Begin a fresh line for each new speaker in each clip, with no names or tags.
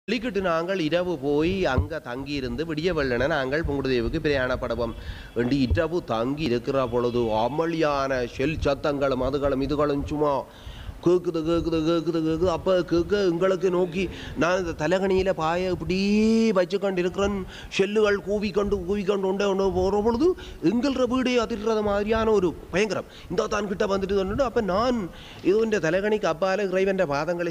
வெளிக்கிட்டு நாங்கள் இரவு போய் அங்கே தங்கி இருந்து விடிய வெள்ளன நாங்கள் புங்குடுதேவுக்கு பிரயாணப்படுவோம் வேண்டி இரவு தங்கி இருக்கிற பொழுது அமளியான ஷெல் சத்தங்களும் அதுகளும் இதுகளும் சும்மா கேட்குது கேட்குது கேட்குது கேட்குது அப்போ கேட்க எங்களுக்கு நோக்கி நான் இந்த தலைகணியில் பாய இப்படி வச்சுக்கொண்டு இருக்கிறேன் ஷெல்லுகள் கூவிக்கொண்டு கூவிக்கொண்டு உண்டே ஒன்று போகிற பொழுது எங்கள வீடே அதிர்றது மாதிரியான ஒரு பயங்கரம் இந்த தான் கிட்ட வந்துட்டு வந்துட்டு அப்போ நான் இது இந்த தலைகணிக்கு அப்பால இறைவன்ற பாதங்களை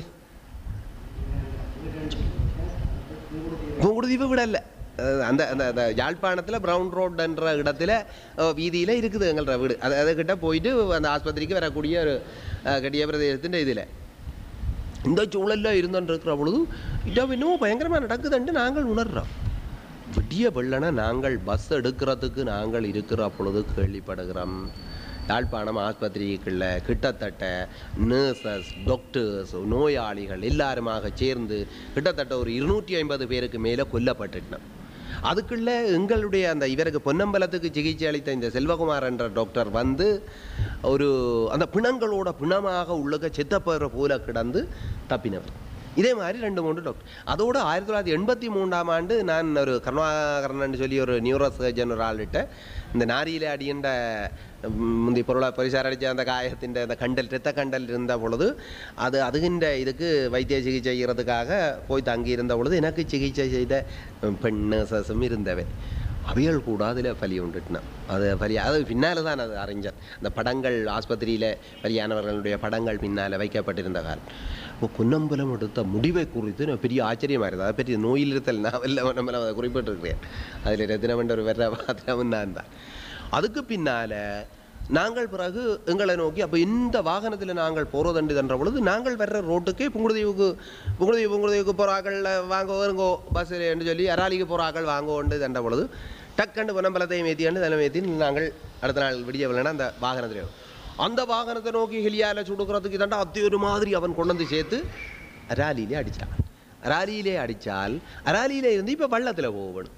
புங்குடுதீவு விடல அஹ் அந்த அந்த அந்த யாழ்ப்பாணத்தில் ப்ரௌன் ரோடுன்ற இடத்துல வீதியில் இருக்குது எங்களோட வீடு அது அதுக்கிட்ட போயிட்டு அந்த ஆஸ்பத்திரிக்கு வரக்கூடிய ஒரு அஹ், கட்டிய பிரதேசத்தின் இதில் இந்த சூழலில் இருந்தோன்னு இருக்கிற பொழுது இதோ இன்னும் பயங்கரமாக நடக்குதுன்ட்டு நாங்கள் உணர்றோம் விடிய வெள்ளன நாங்கள் பஸ் எடுக்கிறதுக்கு நாங்கள் இருக்கிற பொழுது கேள்விப்படுகிறோம் யாழ்ப்பாணம் ஆஸ்பத்திரிக்குள்ள கிட்டத்தட்ட நர்சஸ் டாக்டர்ஸ் நோயாளிகள் எல்லாருமாக சேர்ந்து கிட்டத்தட்ட ஒரு இருநூற்றி ஐம்பது பேருக்கு மேலே கொல்லப்பட்டுட்டோம் அதுக்குள்ள எங்களுடைய அந்த இவருக்கு பொன்னம்பலத்துக்கு சிகிச்சை அளித்த இந்த செல்வகுமார் என்ற டாக்டர் வந்து ஒரு அந்த பிணங்களோட பிணமாக உள்ளக செத்தப்போகிற போல கிடந்து தப்பினவர் இதே மாதிரி ரெண்டு மூன்று டாக்டர் அதோட ஆயிரத்தி தொள்ளாயிரத்தி எண்பத்தி மூன்றாம் ஆண்டு நான் ஒரு கருணாகரன் சொல்லி ஒரு நியூரோ சர்ஜன் ஒரு ஆள்கிட்ட இந்த நாரியில அடியண்ட முந்தி பொருளை பரிசார அடித்த அந்த காயத்தின் அந்த கண்டல் இரத்த கண்டல் இருந்த பொழுது அது அதுகின்ற இதுக்கு வைத்திய சிகிச்சை செய்கிறதுக்காக போய் தங்கி இருந்த பொழுது எனக்கு சிகிச்சை செய்த பெண் நர்சஸும் இருந்தவை அவைகள் கூட அதில் பலி உண்டுட்டினான் அது பலி அது பின்னால் தான் அது அறிஞர் அந்த படங்கள் ஆஸ்பத்திரியில் பலியானவர்களுடைய படங்கள் பின்னால் வைக்கப்பட்டிருந்த காலம் இப்போ பொன்னம்பலம் எடுத்த முடிவை குறித்து நான் பெரிய ஆச்சரியமாக இருந்தது அதை பற்றி நோயில் இருத்தல் நான் வெளில நம்மள அதை குறிப்பிட்டிருக்கிறேன் அதில் ரத்தினமன்ற ஒரு வெற பாத்திரமும் நான் தான் அதுக்கு பின்னால் நாங்கள் பிறகு எங்களை நோக்கி அப்போ இந்த வாகனத்தில் நாங்கள் போகிறதுண்டு என்ற பொழுது நாங்கள் வர்ற ரோட்டுக்கே புங்குடுதீவுக்கு புங்குடுதீவு புங்குடுதீவுக்கு போகிறாக்கள் வாங்க வருங்கோ பஸ்ஸில் என்று சொல்லி அராலிக்கு போகிறாக்கள் வாங்கோண்டு என்ற பொழுது டக்கண்டு பொன்னம்பலத்தையும் ஏற்றியாண்டு தலைமை ஏற்றி நாங்கள் அடுத்த நாள் விடிய விடலைன்னா அந்த வாகனத்தில் அந்த வாகனத்தை நோக்கி ஹெலியால சுடுக்கிறதுக்கு தாண்டா அத்தி ஒரு மாதிரி அவன் கொண்டு வந்து சேர்த்து அராலியிலே அடித்தான் அராலியிலே அடித்தால் அராலியிலே இருந்து இப்போ வள்ளத்தில் போகணும்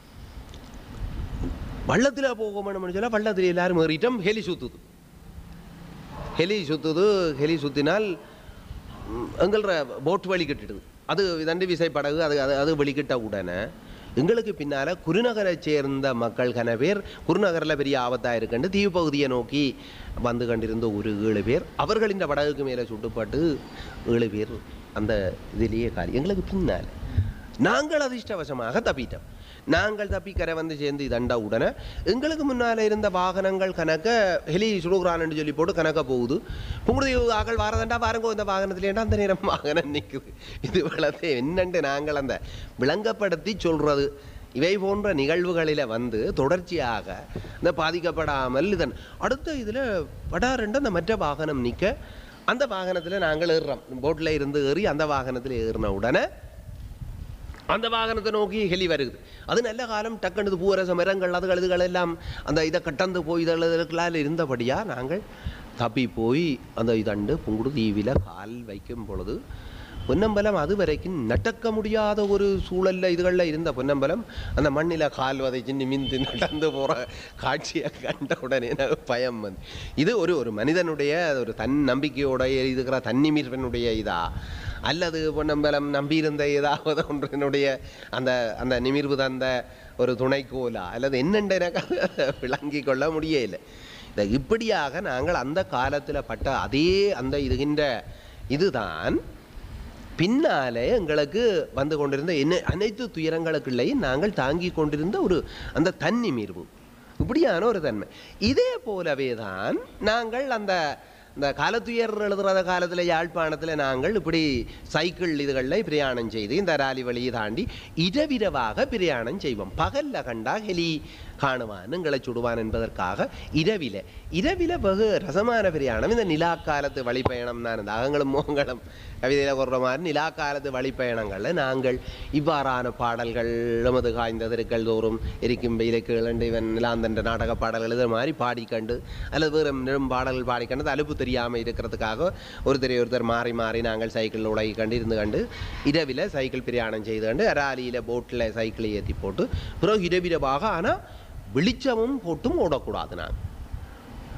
வள்ளத்தில் போக வேணும்னு சொல்ல வள்ளத்தில் எல்லாரும் ஏறிட்டோம் ஹெலி சுத்துது ஹெலி சுத்துது ஹெலி சுத்தினால் ம், எங்களோட போட் வழி கட்டிடுது அது தண்டி விசை படகு அது அது அது வெளிக்கிட்ட உடனே எங்களுக்கு பின்னால் குருநகரை சேர்ந்த மக்கள் கன பேர் குருநகரில் பெரிய ஆபத்தாக இருக்குன்னு தீவு பகுதியை நோக்கி வந்து கண்டிருந்த ஒரு ஏழு பேர் அவர்கள் இந்த படகுக்கு மேலே சுட்டுப்பட்டு ஏழு பேர் அந்த இதிலேயே காலி எங்களுக்கு பின்னால் நாங்கள் அதிர்ஷ்டவசமாக தப்பிட்டோம் நாங்கள் தப்பி கரை வந்து சேர்ந்து தண்டா உடனே எங்களுக்கு முன்னால் இருந்த வாகனங்கள் கணக்க ஹெலி சுடுகிறான்னு சொல்லி போட்டு கணக்க போகுது புங்குடுதீவு ஆக்கள் வாரதண்டா பாருங்கோ இந்த வாகனத்துலேண்டா அந்த நேரம் வாகனம் நிற்குது இது வளர்த்து என்னண்டு நாங்கள் அந்த விளங்கப்படுத்தி சொல்றது இவை போன்ற நிகழ்வுகளில் வந்து தொடர்ச்சியாக இந்த பாதிக்கப்படாமல் இதன் அடுத்த இதில் படாரெண்டு அந்த மற்ற வாகனம் நிற்க அந்த வாகனத்தில் நாங்கள் ஏறுறோம் போட்டில் இருந்து ஏறி அந்த வாகனத்தில் ஏறின உடனே அந்த வாகனத்தை நோக்கி ஹெலி வருகுது அது நல்ல காலம் டக்குனது பூவரச மரங்கள் அதுகள் இதுகள் எல்லாம் அந்த இதை கட்டந்து போய் இதெல்லாம் இருந்தபடியா நாங்கள் தப்பி போய் அந்த இதண்டு புங்குடு தீவில கால் வைக்கும் பொழுது பொன்னம்பலம் அது வரைக்கும் நடக்க முடியாத ஒரு சூழல்ல இதுகளில் இருந்த பொன்னம்பலம் அந்த மண்ணில் கால் வதைச்சு நிமிந்து நடந்து போகிற காட்சியை கண்ட உடனே எனக்கு பயம் வந்து இது ஒரு ஒரு மனிதனுடைய ஒரு தன் நம்பிக்கையோட இருக்கிற தன்னிமிர்வனுடைய இதா அல்லது பொன்னம்பலம் நம்பியிருந்த ஏதாவது ஒன்றினுடைய அந்த அந்த நிமிர்வு தந்த ஒரு துணைக்கோலா அல்லது என்னென்று எனக்கு அதை விளங்கி கொள்ள முடியல இதை இப்படியாக நாங்கள் அந்த காலத்தில் பட்ட அதே அந்த இதுகின்ற இதுதான் பின்னாலே எங்களுக்கு வந்து கொண்டிருந்த என்ன அனைத்து துயரங்களுக்குள்ளேயும் நாங்கள் தாங்கி கொண்டிருந்த ஒரு அந்த தன்னிமிர்வு இப்படியான ஒரு தன்மை இதே போலவே தான் நாங்கள் அந்த இந்த காலத்துயர் எழுதுறத காலத்தில் யாழ்ப்பாணத்தில் நாங்கள் இப்படி சைக்கிள் இதுகளில் பிரயாணம் செய்து இந்த ராலி வழியை தாண்டி இரவிரவாக பிரயாணம் செய்வோம் பகல்ல கண்டா ஹெலி காணுவான் எங்களை சுடுவான் என்பதற்காக இரவில இரவில வெகு ரசமான பிரயாணம் இந்த நிலா காலத்து வழிப்பயணம் தான் இந்த அகங்களும் மோகங்களும் கவிதையில் கொடுற மாதிரி நிலா காலத்து வழிப்பயணங்களில் நாங்கள் இவ்வாறான பாடல்கள் எமது காய்ந்த தெருக்கள் தோறும் எரிக்கும் வெயிலை கிழண்டு இவன் நிலாந்தன்ற நாடக பாடல்கள் இது மாதிரி பாடிக்கண்டு அல்லது வேறு நெடும் பாடல்கள் பாடிக்கண்டு அது அலுப்பு தெரியாமல் இருக்கிறதுக்காக ஒருத்தர் ஒருத்தர் மாறி மாறி நாங்கள் சைக்கிளில் உலகி கண்டு இருந்து கண்டு இரவில் சைக்கிள் பிரயாணம் செய்து கண்டு ராலியில் போட்டில் சைக்கிளை ஏற்றி போட்டு பிறகு இரவிரவாக ஆனால் வெளிச்சமும் போட்டும் ஓடக்கூடாது நாங்கள்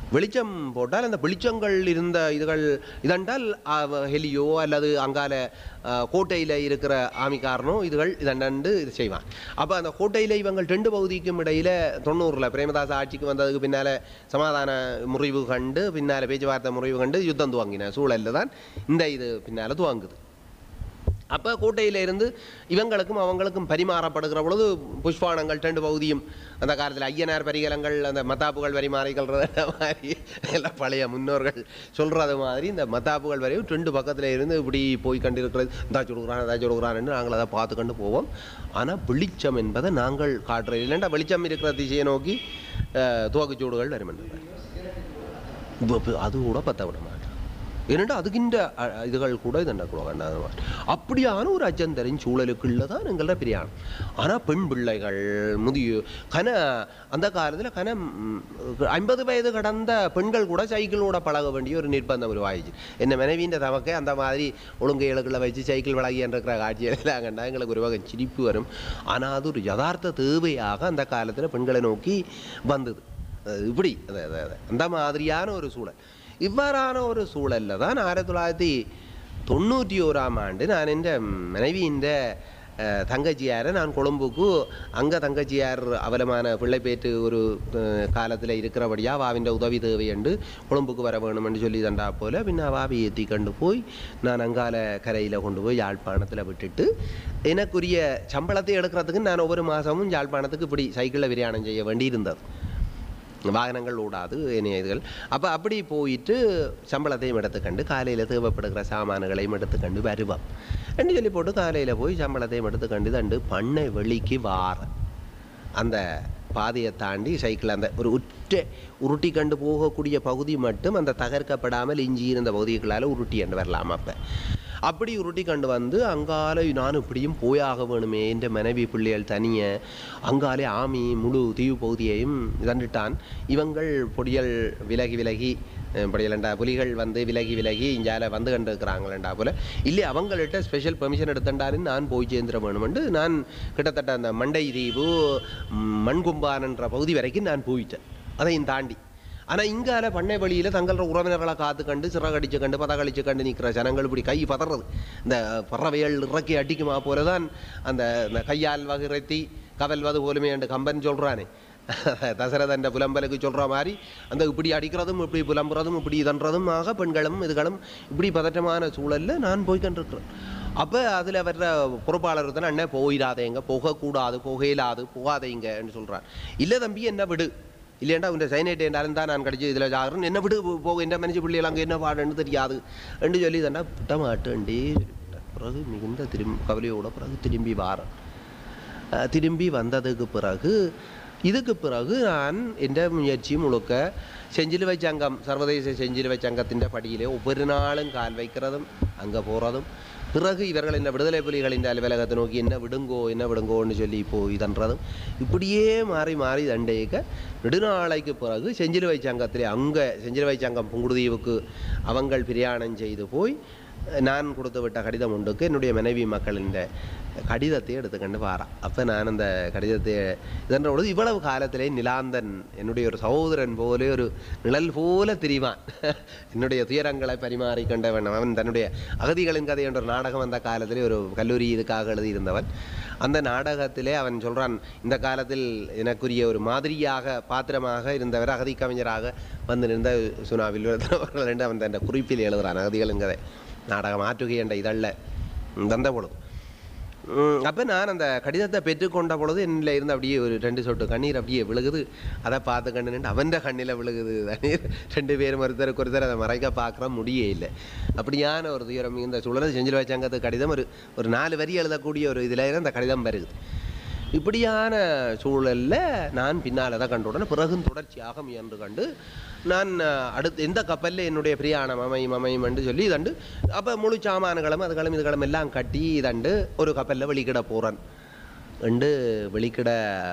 வெளிச்சம் போட்டால் அந்த வெளிச்சங்கள் இருந்த இதுகள் இதென்றால் அவ- ஹெலியோ அல்லது அங்கால கோட்டையில் இருக்கிற ஆமிக்காரனோ இதுகள் இதண்டு இது செய்வான் அப்போ அந்த கோட்டையில் இவங்கள் ரெண்டு பகுதிக்கும் இடையில் தொண்ணூறில் பிரேமதாச ஆட்சிக்கு வந்ததுக்கு பின்னால் சமாதான முறிவு கண்டு பின்னால் பேச்சுவார்த்தை முறிவு கண்டு யுத்தம் துவங்கின சூழலில் தான் இந்த இது பின்னால் துவங்குது அப்போ கோட்டையில இருந்து இவங்களுக்கும் அவங்களுக்கும் பரிமாறப்படுகிற பொழுது புஷ்பானங்கள் ரெண்டு பகுதியும் அந்த காலத்தில் ஐயனார் பரிகலங்கள் அந்த மத்தாப்புகள் பரிமாறிக்கல்றது மாதிரி எல்லாம் பழைய முன்னோர்கள் சொல்கிறது மாதிரி இந்த மத்தாப்புகள் வரையும் ரெண்டு பக்கத்தில் இருந்து இப்படி போய் கண்டு இருக்கிறது இந்தா சொல்கிறான் இதா சொல்கிறான்னு நாங்கள் அதை பார்த்து கண்டு போவோம் ஆனால் வெளிச்சம் என்பதை நாங்கள் காட்டுறது இல்லைண்டா வெளிச்சம் இருக்கிற திசையை நோக்கி அஹ், துவக்குச்சூடுகள் வரும் என்று இப்ப- இப்ப அது கூட பத்த விட மாட்டான் ஏனென்றா அதுக்கின்ற அ- இதுகள் கூட இதென்ன கூட வேண்டாம் அப்படியான ஒரு அச்சந்தரின் சூழலுக்குள்ள தான் எங்களோட பிரியாணம் ஆனால் பெண் பிள்ளைகள் முதிய கன அந்த காலத்தில் கன ம், ஐம்பது வயது கடந்த பெண்கள் கூட சைக்கிளோட பழக வேண்டிய ஒரு நிர்பந்தம் உருவாயிடுச்சு என்ன மனைவின்ற தமக்கே அந்த மாதிரி ஒழுங்கு இலக்குள்ள வச்சு சைக்கிள் பழகின்னு இருக்கிற காட்சியெல்லாம் கண்டா எங்களுக்கு ஒரு வகை சிரிப்பு வரும் ஆனால் அது ஒரு யதார்த்த தேவையாக அந்த காலத்தில் பெண்களை நோக்கி வந்தது அது இப்படி அது அது அது. அந்த மாதிரியான ஒரு சூழல் இவ்வாறான ஒரு சூழலில் தான் ஆயிரத்தி தொள்ளாயிரத்தி தொண்ணூற்றி ஓராம் ஆண்டு நான் என்ற மனைவியின் தங்கச்சியாரை நான் கொழும்புக்கு அங்கே தங்கச்சியார் அவலமான பிள்ளைப்பேற்று ஒரு காலத்தில் இருக்கிறபடியா வாவிൻ്റെ உதவி தேவை என்று கொழும்புக்கு வர வேணும்னு சொல்லி தண்டா போல பின்ன வாவி ஏற்றி கண்டு போய் நான் அங்கால கரையில் கொண்டு போய் யாழ்ப்பாணத்தில் விட்டுட்டு எனக்குரிய சம்பளத்தை எடுக்கிறதுக்கு நான் ஒவ்வொரு மாதமும் யாழ்ப்பாணத்துக்கு இப்படி சைக்கிளில் விரியாணம் செய்ய வேண்டியிருந்தது வாகனங்கள் ஓடாது இணைய இதுகள் அப்போ அப்படி போயிட்டு சம்பளத்தையும் எடுத்துக்கண்டு காலையில் தேவைப்படுகிற சாமான்களையும் எடுத்துக்கண்டு வருவோம் என்று சொல்லி போட்டு காலையில் போய் சம்பளத்தையும் எடுத்துக்கண்டு தண்டு பண்ணை வெளிக்கு வார அந்த பாதையை தாண்டி சைக்கிள் அந்த ஒரு உற்ற உருட்டி கண்டு போகக்கூடிய பகுதி மட்டும் அந்த தகர்க்கப்படாமல் இஞ்சி இருந்த பகுதிகளால் உருட்டி கண்டு வரலாம் அப்போ அப்படி உருட்டி கண்டு வந்து அங்கால நான் இப்படியும் போயாக வேணுமே என்ற மனைவி பிள்ளைகள் தனிய அங்காலே ஆமி முழு தீவு பகுதியையும் இதண்டுட்டான் இவங்கள் பொடியல் விலகி விலகி அஹ், பொடியலண்டா புலிகள் வந்து விலகி விலகி இங்கால வந்து கண்டு இருக்கிறாங்களேண்டா போல இல்லை அவங்கள்ட்ட ஸ்பெஷல் பெர்மிஷன் எடுத்துட்டாருன்னு நான் போய் சேர்ந்துட வேணுமெண்டு நான் கிட்டத்தட்ட அந்த மண்டை தீவு ம், மண்கும்பானன்ற பகுதி வரைக்கும் நான் போயிட்டேன் அதையும் தாண்டி ஆனால் இங்கால பண்ணை வழியில் தங்களோட உறவினர்களை காத்து கண்டு சிறகடிச்சு கண்டு பதகளிச்சு கண்டு நிற்கிற ஜனங்கள் இப்படி கை பதறது இந்த பறவைகள் இறக்கி அடிக்குமா போல தான் அந்த இந்த கையால் வகுரத்தி கவல்வது போலுமே என்று கம்பன் சொல்கிறானே தசரதன்ற புலம்பலுக்கு சொல்கிற மாதிரி அந்த இப்படி அடிக்கிறதும் இப்படி புலம்புறதும் இப்படி இதன்றதும் ஆக பெண்களும் இதுகளும் இப்படி பதட்டமான சூழலில் நான் போய் கண்டிருக்கிறேன் அப்போ அதில் வர்ற பொறுப்பாளர் தான் அண்ணே போயிடாதேங்க போகக்கூடாது போகையிலாது போகாதீங்கன்னு சொல்கிறான் இல்லை தம்பி என்ன விடு இல்லையாண்டா உன் சைனேட் என்றாலும் தான் நான் கடிச்சு இதில் ஜாகிறேன் என்ன விடு போக என்ன மனுஷ பிள்ளைகள் அங்கே என்ன பாடுன்னு தெரியாது என்று சொல்லி தாண்டா விட்ட மாட்டேன்டே பிறகு மிகுந்த திரும்பி கவலையோட பிறகு திரும்பி வாரேன் அஹ் திரும்பி வந்ததுக்கு பிறகு இதுக்கு பிறகு நான் எந்த முயற்சி முழுக்க செஞ்சிலுவை சங்கம் சர்வதேச செஞ்சிலுவை சங்கத்தின் படியிலே ஒவ்வொரு நாளும் கால் வைக்கிறதும் அங்கே போகிறதும் பிறகு இவர்கள் இந்த விடுதலை புலிகளின் அலுவலகத்தை நோக்கி என்ன விடுங்கோ என்ன விடுங்கோன்னு சொல்லி போய் இதன்றதும் இப்படியே மாறி மாறி தண்டைக்க நெடுநாளைக்கு பிறகு செஞ்சிலுவை சங்கத்திலே அங்கே செஞ்சிலுவை சங்கம் புங்குடுதீவுக்கு அவங்கள் பிரயாணம் செய்து போய் நான் கொடுத்து விட்ட கடிதம் உண்டுக்கு என்னுடைய மனைவி மக்களின் கடிதத்தை எடுத்துக்கண்டு வாரான் அப்போ நான் அந்த கடிதத்தை இதன்ற பொழுது இவ்வளவு காலத்திலே நிலாந்தன் என்னுடைய ஒரு சகோதரன் போலே ஒரு நிழல் போல திரிவான் என்னுடைய துயரங்களை பரிமாறிக்கொண்டவன் அவன் தன்னுடைய அகதிகளின் கதை என்ற ஒரு நாடகம் அந்த காலத்திலே ஒரு கல்லூரி இதுக்காக எழுதியிருந்தவன் அந்த நாடகத்திலே அவன் சொல்றான் இந்த காலத்தில் எனக்குரிய ஒரு மாதிரியாக பாத்திரமாக இருந்தவர் அகதி கவிஞராக வந்து நின்ற சுனாவில் அவர்கள் என்று அவன் தன் குறிப்பில் எழுதுறான் அகதிகளின் கதை நாடகம் ஆற்றுகை என்ற இதழில் தந்த பொழுது அப்போ நான் அந்த கடிதத்தை பெற்றுக்கொண்ட பொழுது என்னில் இருந்து அப்படியே ஒரு ரெண்டு சொட்டு கண்ணீர் அப்படியே விழுகுது அதை பார்த்து கண்டு நின்று அவன் கண்ணில் விழுகுது தண்ணீர் ரெண்டு பேரும் ஒருத்தருக்கு ஒருத்தர் அதை மறைக்க பார்க்குற முடியே இல்லை அப்படியான ஒரு துயரம் இந்த சூழலை செஞ்சில் வச்சாங்கத்து கடிதம் ஒரு ஒரு நாலு வரி எழுதக்கூடிய ஒரு இதில் அந்த கடிதம் வருது இப்படியான சூழலில் நான் பின்னால் தான் கண்ட உடனே பிறகும் தொடர்ச்சியாக முயன்று கண்டு நான் அஹ், அடுத்து எந்த கப்பலில் என்னுடைய பிரியாணம் அமையும் அமையும் என்று சொல்லி இதண்டு அப்போ முழு சாமான்களும் அதுகளும் இதுகளும் எல்லாம் கட்டி இதண்டு ஒரு கப்பலில் வெளிக்கிட போகிறேன் என்று வெளிக்கிட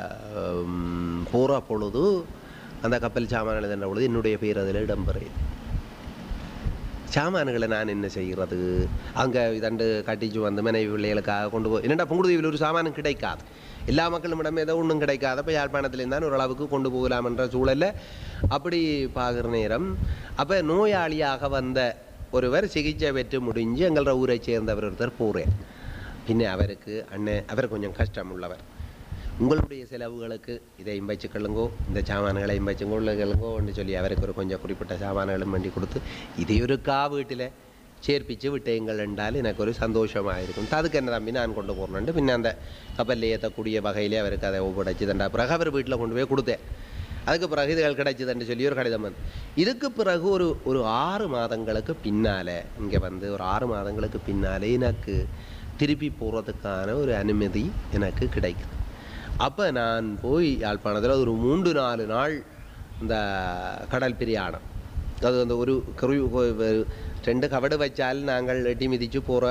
போகிற பொழுது அந்த கப்பல் சாமான்கள் என்ற பொழுது என்னுடைய பேர் அதில் இடம்பெறுது சாமான்களை நான் என்ன செய்கிறது அங்கே இதண்டு கட்டிச்சு வந்து மனைவி பிள்ளைகளுக்காக கொண்டு போய் என்னடா புங்குடுதீவில் ஒரு சாமானும் கிடைக்காது எல்லா மக்களுமிடம் ஏதோ ஒன்றும் கிடைக்காது அப்போ யாழ்ப்பாணத்துலேருந்து தான் ஓரளவுக்கு கொண்டு போகலாம்ன்ற சூழல்ல அப்படி பார்க்குற நேரம் அப்போ நோயாளியாக வந்த ஒருவர் சிகிச்சை பெற்று முடிஞ்சு எங்களோட ஊரை சேர்ந்தவர் ஒருத்தர் போகிறேன் பின்ன அவருக்கு அண்ணன் அவர் கொஞ்சம் கஷ்டம் உள்ளவர் உங்களுடைய செலவுகளுக்கு இதையும் வச்சுக்கொள்ளுங்கோ இந்த சாமான்களையும் வச்சுக்கொள்ளுங்கோ என்று சொல்லி அவருக்கு ஒரு கொஞ்சம் குறிப்பிட்ட சாமான்களும் வண்டி கொடுத்து இதையொருக்கா வீட்டில் சேர்ப்பிச்சு விட்டேங்கள் என்றால் எனக்கு ஒரு சந்தோஷமாக இருக்கும் அதுக்கு என்ன தம்பி நான் கொண்டு போகிறேன்ட்டு பின்ன அந்த கப்பலில் ஏற்றக்கூடிய வகையிலே அவருக்கு அதை ஒப்படைச்சு தண்டா பிறகு அவர் வீட்டில் கொண்டு போய் கொடுத்தேன் அதுக்கு பிறகு இதுகள் கிடைச்சதுன்னு சொல்லி ஒரு கடிதம் வந்து இதுக்கு பிறகு ஒரு ஒரு ஆறு மாதங்களுக்கு பின்னாலே இங்கே வந்து ஒரு ஆறு மாதங்களுக்கு பின்னாலே எனக்கு திருப்பி போகிறதுக்கான ஒரு அனுமதி எனக்கு கிடைக்குது அப்போ நான் போய் யாழ்ப்பாணத்தில் ஒரு மூன்று நாலு நாள் இந்த கடல் பிரயாணம் அது அந்த ஒரு கரு ரெண்டு கவடு வச்சால் நாங்கள் எட்டி மிதிச்சு போகிற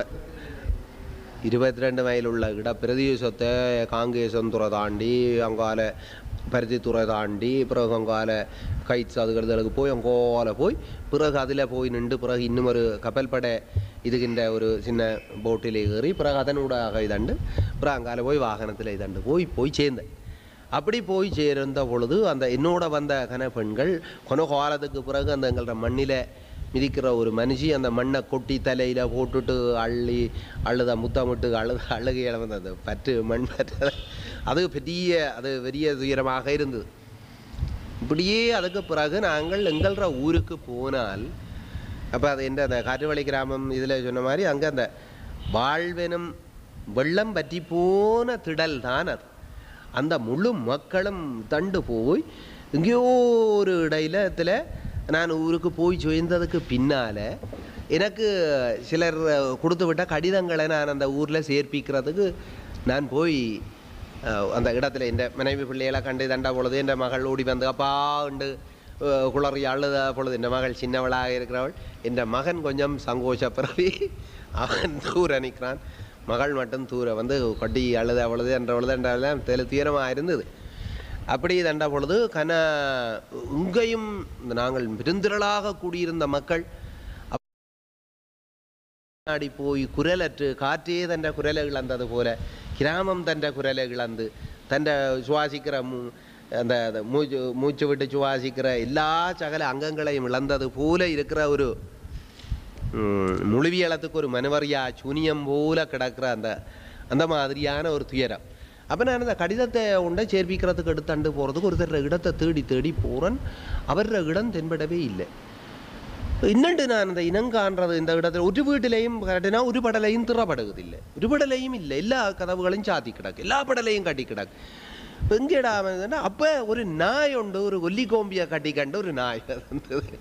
இருபத்தி ரெண்டு மைலுள்ள இட பிரதேசத்தை காங்கேசந்துறை தாண்டி அங்கால பருத்தித்துறை தாண்டி பிறகு அங்கால கைட்ஸ் அதுகளுக்கு போய் அங்கோல போய் பிறகு அதில் போய் நின்று பிறகு இன்னும் ஒரு கப்பல் படை இதுகின்ற ஒரு சின்ன போட்டில் ஏறி பிறகு அதனூடாக இதண்டு பிறகு அங்கால போய் வாகனத்தில் இதண்டு போய் போய் சேர்ந்தேன் அப்படி போய் சேர்ந்த பொழுது அந்த என்னோட வந்த கன பெண்கள் கொன காலத்துக்கு பிறகு அந்த எங்களோட மண்ணில் மிதிக்கிற ஒரு மனுஷி அந்த மண்ணை கொட்டி தலையில் போட்டுட்டு அள்ளி அழுத முத்தமிட்டு அழுத அழுகையில வந்து அந்த பற்று மண் பற்று அது பெரிய அது பெரிய துயரமாக இருந்தது இப்படியே அதுக்கு பிறகு நாங்கள் எங்களோட ஊருக்கு போனால் அப்போ அது எந்த அந்த காற்றுவழி கிராமம் இதில் சொன்ன மாதிரி அங்கே அந்த வாழ்வெனும் வெள்ளம் பற்றி போன திடல் தான் அது அந்த முழு மக்களும் தண்டு போய் எங்கேயோ ஒரு இடையிலத்தில் நான் ஊருக்கு போய் சேர்ந்ததுக்கு பின்னால் எனக்கு சிலர் கொடுத்து விட்ட கடிதங்களை நான் அந்த ஊரில் சேர்ப்பிக்கிறதுக்கு நான் போய் அஹ், அந்த இடத்துல இந்த மனைவி பிள்ளைகளை கண்டு தண்டா பொழுது என் மகள் ஓடி வந்து அப்பா உண்டு அஹ், குளறி அழுத பொழுது என் மகள் சின்னவளாக இருக்கிறவள் என் மகன் கொஞ்சம் சங்கோஷ பிறவி அவன் தூர நிற்கிறான் மகள் மட்டும் தூர வந்து கட்டி அழுத அவ்வளது என்ற பொழுது என்றெல்லாம் தெளி தீரமாக இருந்தது அப்படி தண்ட பொழுது கன உங்கையும் இந்த நாங்கள் பெருந்திரளாக கூடியிருந்த மக்கள் ஆடி போய் குரலற்று காற்றே தൻ്റെ குரலை இழந்தது போல கிராமம் தൻ്റെ குரலை இழந்து தൻ്റെ சுவாசிக்கிற மூ அந்த அந்த மூச்சு மூச்சு விட்டு சுவாசிக்கிற எல்லா சகல அங்கங்களையும் இழந்தது போல இருக்கிற ஒரு ம், முழுவியலத்துக்கு ஒரு மனுவரியா சூனியம் போல கிடக்கிற அந்த அந்த மாதிரியான ஒரு துயரம் அப்போ நான் அந்த கடிதத்தை உண்டை சேர்ப்பிக்கிறதுக்கு எடுத்தாண்டு போகிறதுக்கு ஒருத்தர் இடத்தை தேடி தேடி போகிறேன் அவர இடம் தென்படவே இல்லை இன்னண்டு நான் அந்த இனம் காண்றது இந்த இடத்துல ஒரு வீட்டிலையும் கட்டினா ஒரு படலையும் திறப்படுவதில்லை ஒரு படலையும் இல்லை எல்லா கதவுகளையும் சாத்தி கிடக்கு எல்லா படலையும் கட்டி கிடக்கு எங்கேடா அவன் அப்போ ஒரு நாய் உண்டு ஒரு ஒல்லி கோம்பியை கட்டி கண்டு ஒரு நாய் வந்தது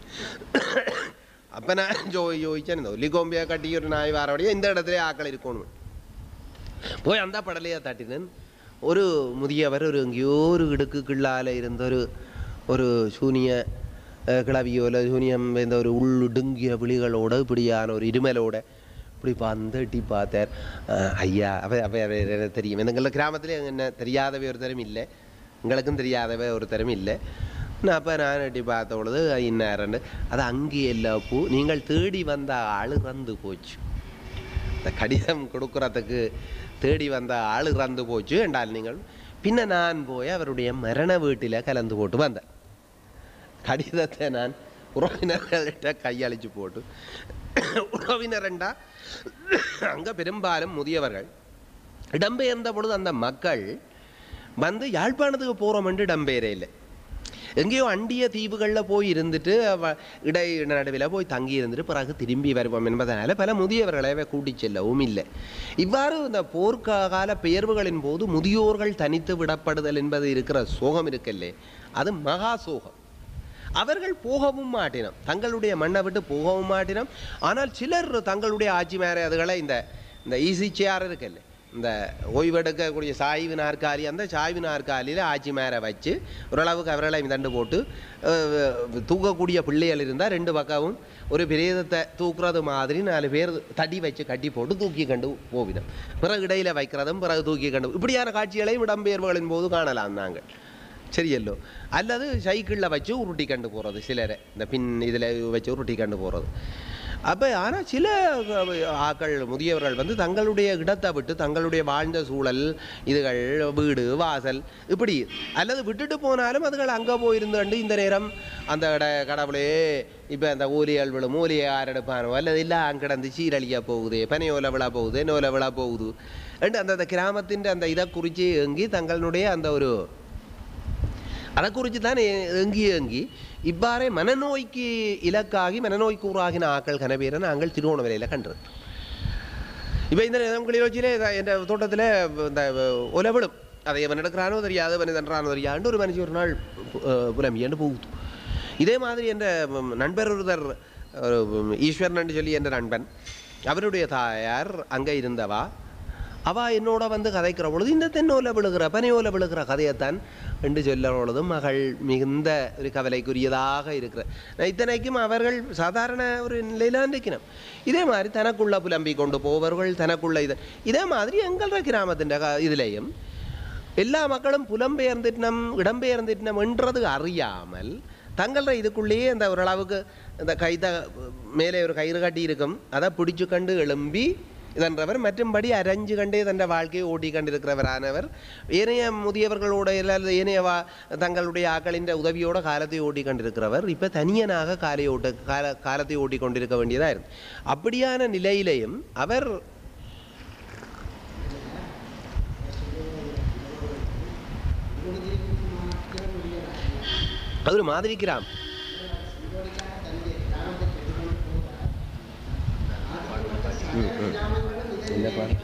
அப்போ நான் ஜோ யோசிச்சேன் இந்த ஒல்லி கோம்பியை கட்டி ஒரு நாய் வரவடைய இந்த இடத்துல ஆக்கள் இருக்கணும் போய் அந்த படலையை தட்டினேன் ஒரு முதியவர் ஒரு எங்கேயோ ஒரு இடுக்குக்குள்ளால இருந்த ஒரு ஒரு சூனிய அஹ், கிளவியோ இல்லை சூனியம் இந்த ஒரு உள்ளுடுங்கிய விழிகளோட இப்படியான ஒரு இருமலோட இப்படி பார்த்து எட்டி பார்த்தார் அஹ், ஐயா அவ அவ அவ எனக்கு தெரியும் எங்கள் கிராமத்தில் என்ன தெரியாதவை ஒருத்தரும் இல்லை எங்களுக்கும் தெரியாதவை ஒருத்தரும் இல்லை நான் அப்போ நான் எட்டி பார்த்த பொழுது இன்னாரண்டு அது அங்கே இல்லை பூ நீங்கள் தேடி வந்த ஆள் இறந்து போச்சு இந்த கடிதம் கொடுக்கறதுக்கு தேடி வந்த ஆள் இறந்து போச்சு என்றால் நீங்கள் பின்ன நான் போய் அவருடைய மரண வீட்டில் கலந்து போட்டு வந்தேன் கடிதத்தை நான் உறவினர்கள்ட்ட கையளிச்சு போட்டு உறவினரண்டா அங்கே பெரும்பாலும் முதியவர்கள் இடம்பெயர்ந்த பொழுது அந்த மக்கள் வந்து யாழ்ப்பாணத்துக்கு போகிறோம் என்று இடம்பெயரே இல்லை எங்கேயோ அண்டிய தீவுகளில் போய் இருந்துட்டு அவ- இடை நடுவில் போய் தங்கி இருந்துட்டு பிறகு திரும்பி வருவோம் என்பதனால பல முதியவர்களை கூட்டி செல்லவும் இல்லை இவ்வாறு இந்த போர்க்கால பெயர்வுகளின் போது முதியோர்கள் தனித்து விடப்படுதல் என்பது இருக்கிற சோகம் இருக்கல்லே அது மகா சோகம் அவர்கள் போகவும் மாட்டினம் தங்களுடைய மண்ணை விட்டு போகவும் மாட்டினம் ஆனால் சிலர் தங்களுடைய ஆட்சி மேரையதுகளை இந்த இந்த ஈசி சேர் இருக்குல்ல இந்த ஓய்வெடுக்கக்கூடிய சாய்வு நாற்காலி அந்த சாய்வு நாற்காலியில் ஆட்சி மேரை வச்சு ஓரளவுக்கு அவர்களை தண்டு போட்டு அஹ், தூக்கக்கூடிய பிள்ளைகள் இருந்தால் ரெண்டு பக்கமும் ஒரு பிரேதத்தை தூக்குறது மாதிரி நாலு பேர் தடி வச்சு கட்டி போட்டு தூக்கி கண்டு போவினோம் பிறகு இடையில வைக்கிறதும் பிறகு தூக்கி கண்டு இப்படியான காட்சிகளையும் இடம்பெயர்வுகளின் போது காணலாம் நாங்கள் சரியல்லோ அல்லது சைக்கிளில் வச்சு உருட்டி கண்டு போகிறது சிலரை இந்த பின் இதில் வச்சு உருட்டி கண்டு போகிறது அப்போ ஆனால் சில அஹ், ஆக்கள் முதியவர்கள் வந்து தங்களுடைய இடத்தை விட்டு தங்களுடைய வாழ்ந்த சூழல் இதுகள் வீடு வாசல் இப்படி அல்லது விட்டுட்டு போனாலும் அதுகள் அங்கே போயிருந்தாண்டு இந்த நேரம் அந்த கட கடவுளே இப்போ அந்த ஊலியல் விழும் ஊலியை யாரெடுப்பானோ அல்லது இல்லை அங்கே கிடந்து சீரழியா போகுது பனையோல விழா போகுது நோல விழா போகுது என்று அந்த அந்த கிராமத்தின் அந்த இதை குறித்து எங்கி தங்களுடைய அந்த ஒரு அதை குறித்து தான் ஏங்கி ஏங்கி இவ்வாறே மனநோய்க்கு இலக்காகி மனநோய்க்கு உருவாகின ஆக்கள் கனவேரை நாங்கள் திருவோணமலையில் கண்டது இப்போ இந்த உங்களில் வச்சிலே என் தோட்டத்தில் இந்த உலவிடும் அதை எவன் எடுக்கிறானோ தெரியாது அவன் தன்றானோ தெரியாண்டு ஒரு மனுஷன் ஒரு நாள் அஹ், புலம்பியாண்டு போகுது இதே மாதிரி என்ற ம், நண்பர் ஒருத்தர் ஒரு ம், ஈஸ்வரன் சொல்லி என்ற நண்பன் அவருடைய தாயார் அங்கே இருந்தவா அவ என்னோட வந்து கதைக்கிற பொழுது இந்த தென்னோல விழுகிற பனையோல விழுகிற கதையைத்தான் என்று சொல்ல பொழுதும் மகள் மிகுந்த ஒரு கவலைக்குரியதாக இருக்கிற நான் இத்தனைக்கும் அவர்கள் சாதாரண ஒரு நிலையில இருக்கணும் இதே மாதிரி தனக்குள்ள புலம்பி கொண்டு போவர்கள் தனக்குள்ள இது இதே மாதிரி எங்கள கிராமத்தின் இதுலேயும் எல்லா மக்களும் புலம்பெயர்ந்துட்டனம் இடம்பெயர்ந்துட்டனம் என்றது அறியாமல் தங்கள இதுக்குள்ளேயே அந்த ஓரளவுக்கு இந்த கைத மேலே ஒரு கயிறு கட்டி இருக்கும் அதை பிடிச்சு கண்டு எழும்பி இதன்றவர் மற்றும்படி அரைஞ்சு கண்டே தன் வாழ்க்கையை ஓட்டி கண்டிருக்கிறவரானவர் ஏனைய முதியவர்களோட அல்லது ஏனைய வா தங்களுடைய ஆக்களின் உதவியோட காலத்தை ஓட்டி கண்டிருக்கிறவர் இப்போ தனியனாக காலை ஓட்ட கால காலத்தை ஓட்டி கொண்டிருக்க வேண்டியதாக இருந்து அப்படியான நிலையிலையும் அவர் அது ஒரு மாதிரி கிராம் ம், ம். என்ன பாடு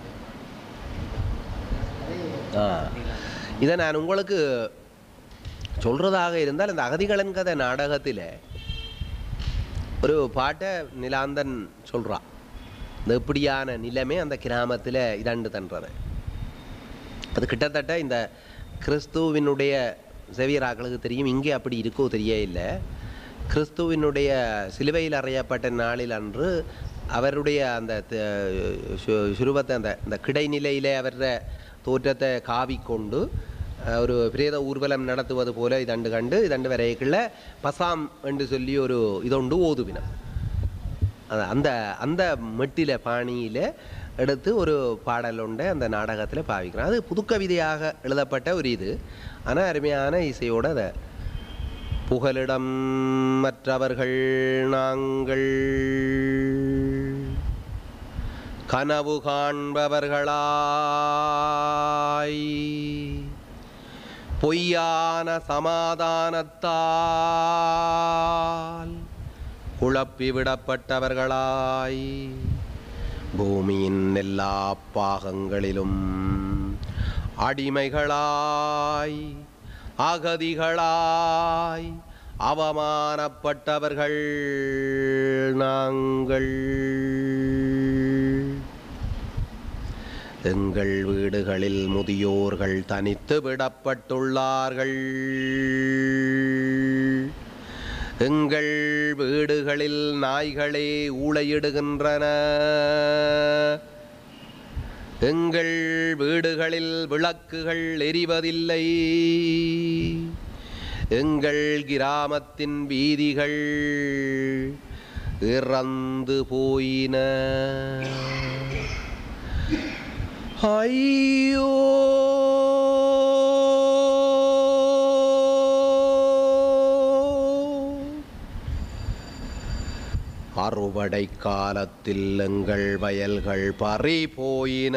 ஆ இதை நான் உங்களுக்கு சொல்றதாக இருந்தால் இந்த அகதிகளன் கதை நாடகத்தில் ஒரு பாட்டை நிலாந்தன் சொல்றா இந்த இப்படியான நிலைமை அந்த கிராமத்தில் இதாண்டு தன்றது அது கிட்டத்தட்ட இந்த கிறிஸ்துவினுடைய செவியராக்களுக்கு தெரியும் இங்கே அப்படி இருக்கோ தெரிய இல்லை கிறிஸ்துவினுடைய சிலுவையில் அறையப்பட்ட நாளில் அன்று அவருடைய அந்த த- சு- சுரூபத்தை அந்த அந்த கிடைநிலையிலே அவருடைய தோற்றத்தை காவிக்கொண்டு அஹ், ஒரு பிரேத ஊர்வலம் நடத்துவது போல இதண்டு கண்டு இதண்டு வரைக்குள்ள பசாம் என்று சொல்லி ஒரு இதொண்டு ஓதுவினம் அது அந்த அந்த மெட்டில பாணியில் எடுத்து ஒரு பாடல் உண்டு அந்த நாடகத்தில் பாவிக்கிறோம் அது புதுக்கவிதையாக எழுதப்பட்ட ஒரு இது ஆனால் அருமையான இசையோட அதை புகலிடம் மற்றவர்கள் நாங்கள் கனவு காண்பவர்களாய் பொய்யான சமாதானத்தால் குழப்பி விடப்பட்டவர்களாய் பூமியின் எல்லா பாகங்களிலும் அடிமைகளாய் அகதிகளாய் அவமானப்பட்டவர்கள் நாங்கள் எங்கள் வீடுகளில் முதியோர்கள் தனித்து விடப்பட்டுள்ளார்கள் எங்கள் வீடுகளில் நாய்களே ஊளையிடுகின்றன எங்கள் வீடுகளில் விளக்குகள் எரிவதில்லை எங்கள் கிராமத்தின் வீதிகள் இறந்து போயின ஐயோ அறுவடை காலத்தில் எங்கள் வயல்கள் பறி போயின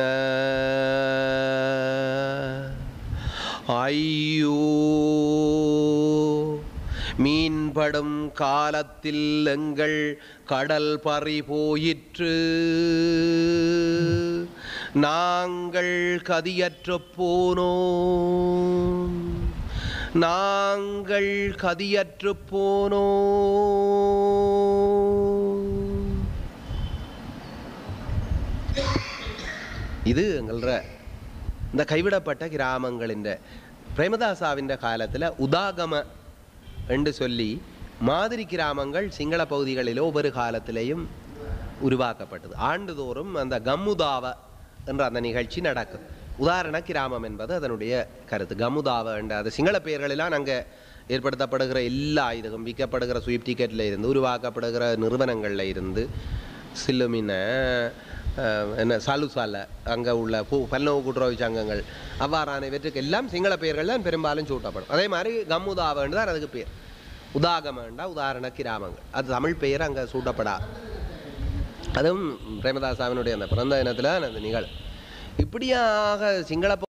ஐயோ மீன்படும் காலத்தில் எங்கள் கடல் பறி போயிற்று நாங்கள் கதியற்று போனோம் நாங்கள் கதியற்று போனோம் இது எங்கள இந்த கைவிடப்பட்ட கிராமங்களின் பிரேமதாசாவின் காலத்தில் உதாகம என்று சொல்லி மாதிரி கிராமங்கள் சிங்கள பகுதிகளில் ஒவ்வொரு காலத்திலேயும் உருவாக்கப்பட்டது ஆண்டுதோறும் அந்த கம்முதாவ என்ற அந்த நிகழ்ச்சி நடக்கும் உதாரண கிராமம் என்பது அதனுடைய கருத்து கமுதாவ என்ற அது சிங்கள பெயர்களெல்லாம் அங்கே ஏற்படுத்தப்படுகிற எல்லா ஆயுதகம் விற்கப்படுகிற ஸ்வீப் டிக்கெட்டில் இருந்து உருவாக்கப்படுகிற நிறுவனங்களில் இருந்து சில்லுமின அஹ், என்ன சாலுசால அங்கே உள்ள பூ பல்லவ கூட்டுறவு சங்கங்கள் அவ்வாறான இவற்றுக்கு எல்லாம் சிங்கள பெயர்கள் தான் பெரும்பாலும் சூட்டப்படும் அதே மாதிரி கம்முதாவன்னு தான் அதுக்கு பேர் உதாகமண்டா உதாரண கிராமங்கள் அது தமிழ் பெயர் அங்கே சூட்டப்படாது அதுவும் பிரேமதாசாவினுடைய அந்த பிறந்த தினத்தில் அந்த நிகழ் இப்படியாக சிங்கள